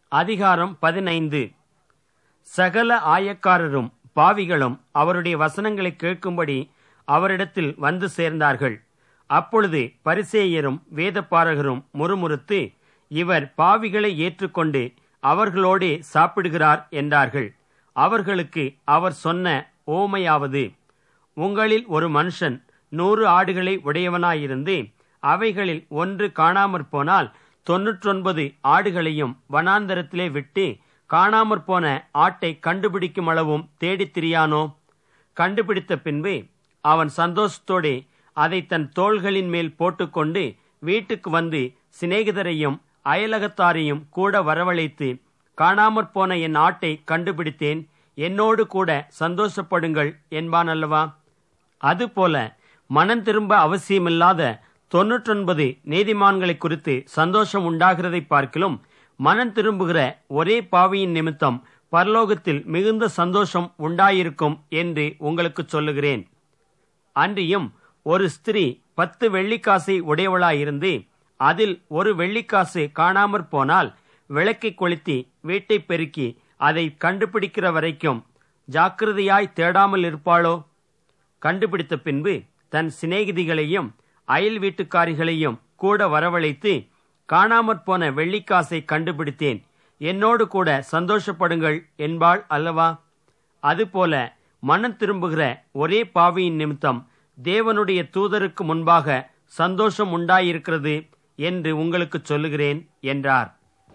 அதிகாரம் பதினைந்து சகல ஆயக்காரரும் பாவிகளும் அவருடைய வசனங்களை கேட்கும்படி அவரிடத்தில் வந்து சேர்ந்தார்கள் அப்பொழுது பரிசேயரும் வேதப்பாரகரும் முறுமுறுத்து இவர் பாவிகளை ஏற்றுக்கொண்டு அவர்களோடே சாப்பிடுகிறார் என்றார்கள் அவர்களுக்கு அவர் சொன்ன ஓமையாவது உங்களில் ஒரு மனுஷன் நூறு ஆடுகளை உடையவனாயிருந்து அவைகளில் ஒன்று காணாமற் போனால் தொன்னூற்றொன்பது ஆடுகளையும் வனாந்தரத்திலே விட்டு காணாமற் போன ஆட்டை கண்டுபிடிக்கும் அளவும் தேடித் திரியானோ கண்டுபிடித்த பின்பு அவன் சந்தோஷத்தோடே அதை தன் தோள்களின் மேல் போட்டுக்கொண்டு வீட்டுக்கு வந்து சிநேகிதரையும் அயலகத்தாரையும் கூட வரவழைத்து காணாமற் போன என் ஆட்டை கண்டுபிடித்தேன் என்னோடு கூட சந்தோஷப்படுங்கள் என்பான் அல்லவா அதுபோல மனம் திரும்ப அவசியமில்லாத தொன்னூற்றொன்பது நீதிமான்களை குறித்து சந்தோஷம் உண்டாகிறதை பார்க்கிலும் மனம் திரும்புகிற ஒரே பாவியின் நிமித்தம் பரலோகத்தில் மிகுந்த சந்தோஷம் உண்டாயிருக்கும் என்று உங்களுக்கு சொல்லுகிறேன் அன்றியும் ஒரு ஸ்திரீ பத்து வெள்ளிக்காசை உடையவளாயிருந்து அதில் ஒரு வெள்ளிக்காசு காணாமற் போனால் விளக்கை கொளுத்தி வீட்டை பெருக்கி அதை கண்டுபிடிக்கிற வரைக்கும் ஜாக்கிரதையாய் தேடாமல் இருப்பாளோ கண்டுபிடித்த பின்பு தன் சிநேகிதிகளையும் அயல் வீட்டுக்காரிகளையும் கூட வரவழைத்து காணாமற் போன வெள்ளிக்காசை கண்டுபிடித்தேன் என்னோடு கூட சந்தோஷப்படுங்கள் என்பாள் அல்லவா அதுபோல மனம் திரும்புகிற ஒரே பாவியின் நிமித்தம் தேவனுடைய தூதருக்கு முன்பாக சந்தோஷம் உண்டாயிருக்கிறது என்று உங்களுக்கு சொல்லுகிறேன் என்றார்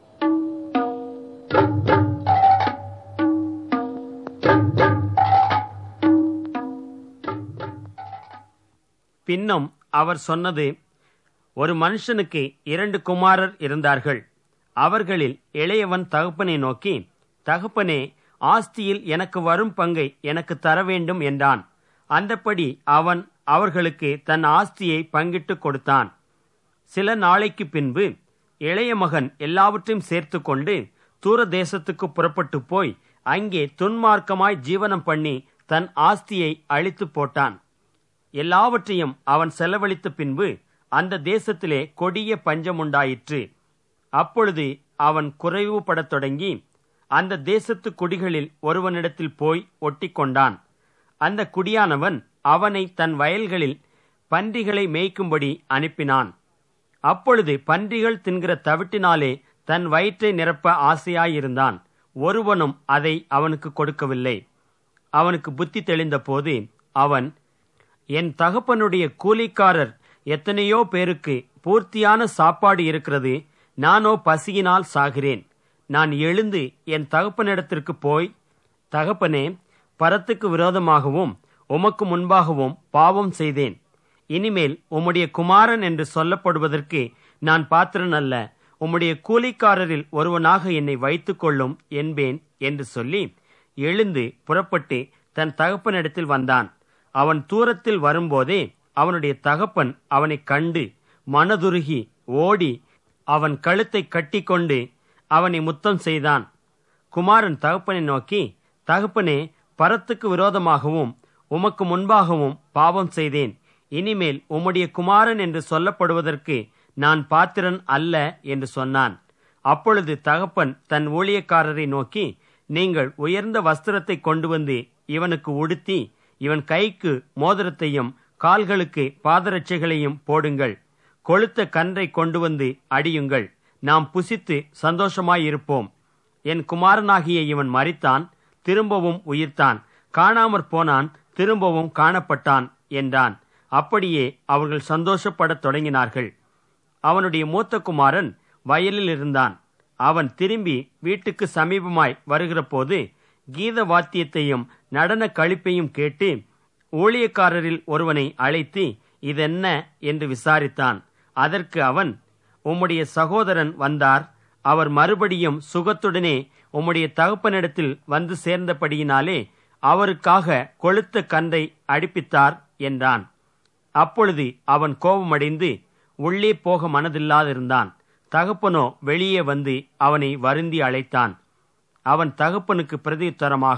பின்னும் அவர் சொன்னது ஒரு மனுஷனுக்கு இரண்டு குமாரர் இருந்தார்கள் அவர்களில் இளையவன் தகப்பனை நோக்கி தகப்பனே ஆஸ்தியில் எனக்கு வரும் பங்கை எனக்கு தர வேண்டும் என்றான் அந்தப்படி அவன் அவர்களுக்கு தன் ஆஸ்தியை பங்கிட்டு கொடுத்தான் சில நாளைக்கு பின்பு இளைய மகன் எல்லாவற்றையும் சேர்த்து கொண்டு தூர தேசத்துக்கு புறப்பட்டு போய் அங்கே துன்மார்க்கமாய் ஜீவனம் பண்ணி தன் ஆஸ்தியை அழித்து போட்டான் எல்லாவற்றையும் அவன் செலவழித்த பின்பு அந்த தேசத்திலே கொடிய பஞ்சம் உண்டாயிற்று அப்பொழுது அவன் குறைவுபடத் தொடங்கி அந்த தேசத்து குடிகளில் ஒருவனிடத்தில் போய் ஒட்டிக்கொண்டான் அந்த குடியானவன் அவனை தன் வயல்களில் பன்றிகளை மேய்க்கும்படி அனுப்பினான் அப்பொழுது பன்றிகள் தின்கிற தவிட்டினாலே தன் வயிற்றை நிரப்ப ஆசையாயிருந்தான் ஒருவனும் அதை அவனுக்கு கொடுக்கவில்லை அவனுக்கு புத்தி தெளிந்த போது அவன் என் தகப்பனுடைய கூலிக்காரர் எத்தனையோ பேருக்கு பூர்த்தியான சாப்பாடு இருக்கிறது நானோ பசியினால் சாகிறேன் நான் எழுந்து என் தகப்பனிடத்திற்கு போய் தகப்பனே பரத்துக்கு விரோதமாகவும் உமக்கு முன்பாகவும் பாவம் செய்தேன் இனிமேல் உம்முடைய குமாரன் என்று சொல்லப்படுவதற்கு நான் பாத்திரன் அல்ல உம்முடைய கூலிக்காரரில் ஒருவனாக என்னை வைத்துக் கொள்ளும் என்பேன் என்று சொல்லி எழுந்து புறப்பட்டு தன் தகப்பனிடத்தில் வந்தான் அவன் தூரத்தில் வரும்போதே அவனுடைய தகப்பன் அவனைக் கண்டு மனதுருகி ஓடி அவன் கழுத்தை கட்டிக்கொண்டு அவனை முத்தம் செய்தான் குமாரன் தகப்பனை நோக்கி தகப்பனே பரத்துக்கு விரோதமாகவும் உமக்கு முன்பாகவும் பாவம் செய்தேன் இனிமேல் உம்முடைய குமாரன் என்று சொல்லப்படுவதற்கு நான் பாத்திரன் அல்ல என்று சொன்னான் அப்பொழுது தகப்பன் தன் ஊழியக்காரரை நோக்கி நீங்கள் உயர்ந்த வஸ்திரத்தை கொண்டு வந்து இவனுக்கு உடுத்தி இவன் கைக்கு மோதிரத்தையும் கால்களுக்கு பாதரட்சைகளையும் போடுங்கள் கொளுத்த கன்றை கொண்டு வந்து அடியுங்கள் நாம் புசித்து சந்தோஷமாயிருப்போம் என் குமாரனாகிய இவன் மறித்தான் திரும்பவும் உயிர்த்தான் காணாமற் போனான் திரும்பவும் காணப்பட்டான் என்றான் அப்படியே அவர்கள் சந்தோஷப்படத் தொடங்கினார்கள் அவனுடைய மூத்த குமாரன் வயலில் இருந்தான் அவன் திரும்பி வீட்டுக்கு சமீபமாய் வருகிற போது கீத வாத்தியத்தையும் நடன கழிப்பையும் கேட்டு ஊழியக்காரரில் ஒருவனை அழைத்து இதென்ன என்று விசாரித்தான் அதற்கு அவன் உம்முடைய சகோதரன் வந்தார் அவர் மறுபடியும் சுகத்துடனே உம்முடைய தகப்பனிடத்தில் வந்து சேர்ந்தபடியினாலே அவருக்காக கொளுத்த கன்றை அடிப்பித்தார் என்றான் அப்பொழுது அவன் கோபமடைந்து உள்ளே போக மனதில்லாதிருந்தான் தகப்பனோ வெளியே வந்து அவனை வருந்தி அழைத்தான் அவன் தகப்பனுக்கு பிரதியுத்தரமாக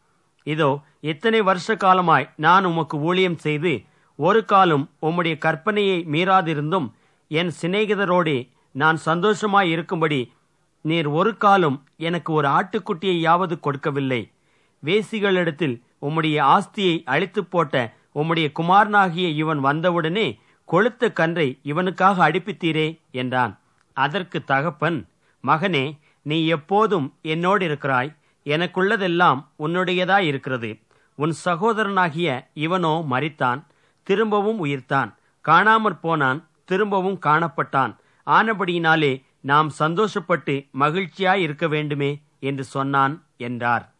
இதோ இத்தனை வருஷ காலமாய் நான் உமக்கு ஊழியம் செய்து ஒரு காலம் உம்முடைய கற்பனையை மீறாதிருந்தும் என் சிநேகிதரோடே நான் சந்தோஷமாய் இருக்கும்படி நீர் ஒரு காலம் எனக்கு ஒரு ஆட்டுக்குட்டியையாவது கொடுக்கவில்லை வேசிகளிடத்தில் உம்முடைய ஆஸ்தியை அழித்துப் போட்ட உம்முடைய குமாரனாகிய இவன் வந்தவுடனே கொளுத்த கன்றை இவனுக்காக அடிப்பித்தீரே என்றான் அதற்கு தகப்பன் மகனே நீ எப்போதும் என்னோடு இருக்கிறாய் எனக்குள்ளதெல்லாம் உன்னுடையதாய் இருக்கிறது உன் சகோதரனாகிய இவனோ மரித்தான் திரும்பவும் உயிர்த்தான் காணாமற் போனான் திரும்பவும் காணப்பட்டான் ஆனபடியினாலே நாம் சந்தோஷப்பட்டு மகிழ்ச்சியாய் இருக்க வேண்டுமே என்று சொன்னான் என்றார்